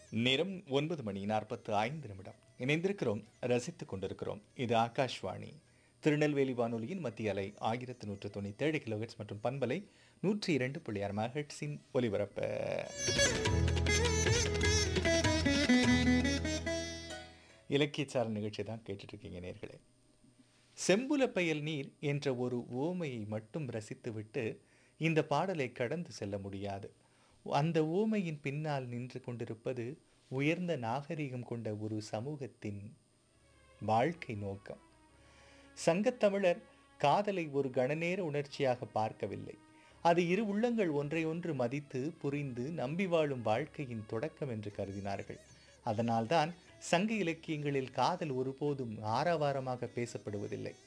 நேரம் ஒன்பது மணி நாற்பத்து ஐந்து நிமிடம் இணைந்திருக்கிறோம் ரசித்துக் கொண்டிருக்கிறோம் இது ஆகாஷ்வாணி திருநெல்வேலி வானொலியின் மத்திய அலை ஆயிரத்து நூற்று தொண்ணூற்றி ஏழு கிலோஹெட்ஸ் மற்றும் பண்பலை நூற்றி இரண்டு புள்ளி ஆறு மெகாஹெட்ஸின் ஒலிபரப்பு இலக்கியச்சார நிகழ்ச்சி தான் கேட்டுட்டு இருக்கீங்க நேர்களே செம்புல பயல் நீர் என்ற ஒரு ஓமையை மட்டும் ரசித்துவிட்டு இந்த பாடலை கடந்து செல்ல முடியாது அந்த ஓமையின் பின்னால் நின்று கொண்டிருப்பது உயர்ந்த நாகரிகம் கொண்ட ஒரு சமூகத்தின் வாழ்க்கை நோக்கம் சங்கத்தமிழர் காதலை ஒரு கணநேர உணர்ச்சியாக பார்க்கவில்லை அது இரு உள்ளங்கள் ஒன்றையொன்று மதித்து புரிந்து நம்பி வாழும் வாழ்க்கையின் தொடக்கம் என்று கருதினார்கள் அதனால்தான் சங்க இலக்கியங்களில் காதல் ஒருபோதும் ஆரவாரமாக பேசப்படுவதில்லை